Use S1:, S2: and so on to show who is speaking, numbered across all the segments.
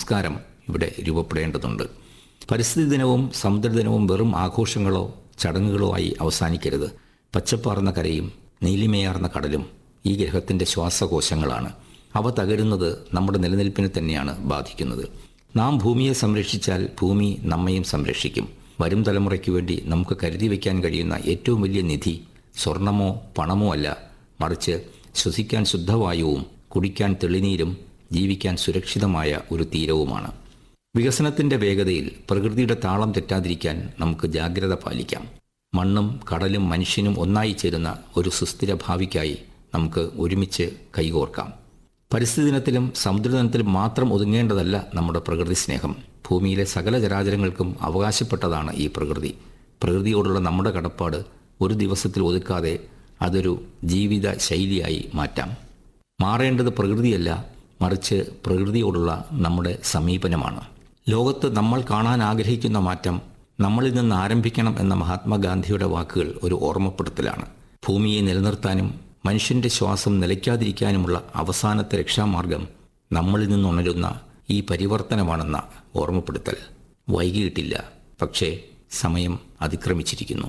S1: സംസ്കാരം ഇവിടെ രൂപപ്പെടേണ്ടതുണ്ട് പരിസ്ഥിതി ദിനവും സമുദ്രദിനവും വെറും ആഘോഷങ്ങളോ ചടങ്ങുകളോ ആയി അവസാനിക്കരുത് പച്ചപ്പാർന്ന കരയും നീലിമയാർന്ന കടലും ഈ ഗ്രഹത്തിൻ്റെ ശ്വാസകോശങ്ങളാണ് അവ തകരുന്നത് നമ്മുടെ നിലനിൽപ്പിനെ തന്നെയാണ് ബാധിക്കുന്നത് നാം ഭൂമിയെ സംരക്ഷിച്ചാൽ ഭൂമി നമ്മയും സംരക്ഷിക്കും വരും തലമുറയ്ക്ക് വേണ്ടി നമുക്ക് കരുതി വയ്ക്കാൻ കഴിയുന്ന ഏറ്റവും വലിയ നിധി സ്വർണമോ പണമോ അല്ല മറിച്ച് ശ്വസിക്കാൻ ശുദ്ധവായുവും കുടിക്കാൻ തെളിനീരും ജീവിക്കാൻ സുരക്ഷിതമായ ഒരു തീരവുമാണ് വികസനത്തിന്റെ വേഗതയിൽ പ്രകൃതിയുടെ താളം തെറ്റാതിരിക്കാൻ നമുക്ക് ജാഗ്രത പാലിക്കാം മണ്ണും കടലും മനുഷ്യനും ഒന്നായി ചേരുന്ന ഒരു സുസ്ഥിര ഭാവിക്കായി നമുക്ക് ഒരുമിച്ച് കൈകോർക്കാം പരിസ്ഥിതി ദിനത്തിലും സമുദ്രദിനത്തിലും മാത്രം ഒതുങ്ങേണ്ടതല്ല നമ്മുടെ പ്രകൃതി സ്നേഹം ഭൂമിയിലെ സകല ചരാചരങ്ങൾക്കും അവകാശപ്പെട്ടതാണ് ഈ പ്രകൃതി പ്രകൃതിയോടുള്ള നമ്മുടെ കടപ്പാട് ഒരു ദിവസത്തിൽ ഒതുക്കാതെ അതൊരു ജീവിത ശൈലിയായി മാറ്റാം മാറേണ്ടത് പ്രകൃതിയല്ല മറിച്ച് പ്രകൃതിയോടുള്ള നമ്മുടെ സമീപനമാണ് ലോകത്ത് നമ്മൾ കാണാൻ ആഗ്രഹിക്കുന്ന മാറ്റം നമ്മളിൽ നിന്ന് ആരംഭിക്കണം എന്ന മഹാത്മാഗാന്ധിയുടെ വാക്കുകൾ ഒരു ഓർമ്മപ്പെടുത്തലാണ് ഭൂമിയെ നിലനിർത്താനും മനുഷ്യന്റെ ശ്വാസം നിലയ്ക്കാതിരിക്കാനുമുള്ള അവസാനത്തെ രക്ഷാമാർഗം നമ്മളിൽ നിന്നുണരുന്ന ഈ പരിവർത്തനമാണെന്ന ഓർമ്മപ്പെടുത്തൽ വൈകിയിട്ടില്ല പക്ഷേ സമയം അതിക്രമിച്ചിരിക്കുന്നു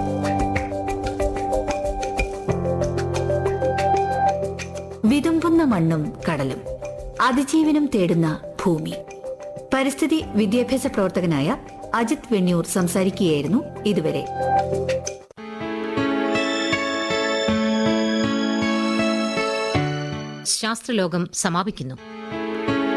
S2: വിതുമ്പുന്ന മണ്ണും കടലും അതിജീവനം തേടുന്ന ഭൂമി പരിസ്ഥിതി വിദ്യാഭ്യാസ പ്രവർത്തകനായ അജിത് വെണ്ണിയൂർ സംസാരിക്കുകയായിരുന്നു ഇതുവരെ
S3: ശാസ്ത്രലോകം സമാപിക്കുന്നു